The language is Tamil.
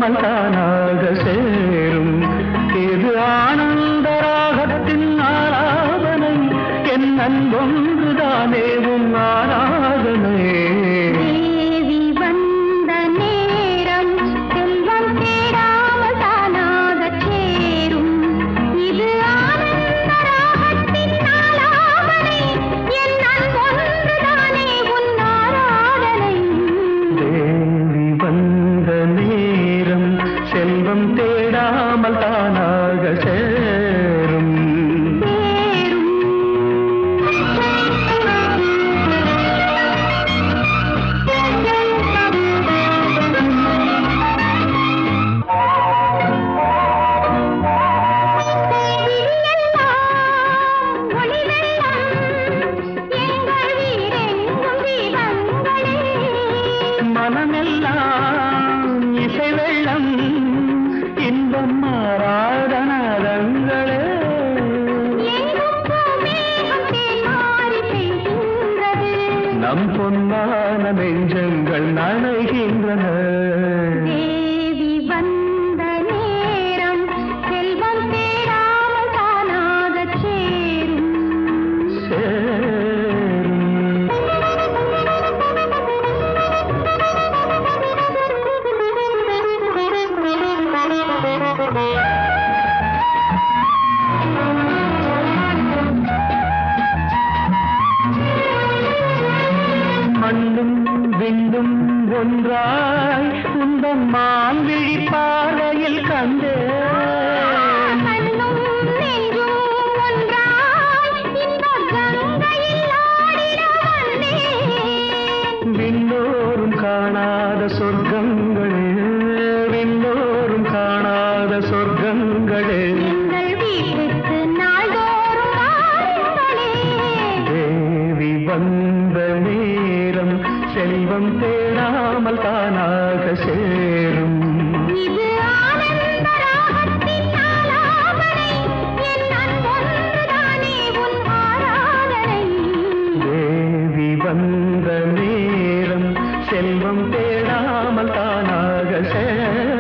தேடாமல் தானாக சேரும் இது ஆனந்த ராகத்தின் ஆராதனை என் அன்பொன்றுதானே உன் ஆராதனை தேவி வந்த நேரம் செல்வம் தேடாமல் தானாகச் சேரும் இது ஆனந்த ராகத்தின் ஆலாபனை என் அன்பொன்றுதானே உன் ஆராதனை தேவி வந்த நேரம் செல்வம் தேடாமல் தானாக சேரும் மனமெல்லாம் இசை வெள்ளம் இன்பம் மாறாதனதங்களே நம் பொன்னான நெஞ்சங்கள் நனைகின்றன தேவி வந்த நேரம் செல்வம் தேடாமல் தானாகச் சேரும் சேரும் மண்ணும் விண்ணும் ஒன்றாய் உந்தன் மான்விழி பார்வையில் கண்டே கண்ணும் நெஞ்சும் ஒன்றாய் இன்பக் கங்கையில் ஆடிட வந்தேன். விண்ணோரும் காணாத சொர்க்கங்களே விண்ணோரும் காணாத சொர்க்கங்களே எங்கள் வீட்டுக்கு நாள்தோறும் வாருங்களே. தேவி வந்த நேரம் செல்வம் தேடாமல் தானாக சேரும் இது ஆனந்த ராகத்தின் ஆலாபனை. என் அன்பொன்றுதானே உன் ஆராதனை. தேவி வந்த நேரம் செல்வம் தேடாமல் தானாக சேரும்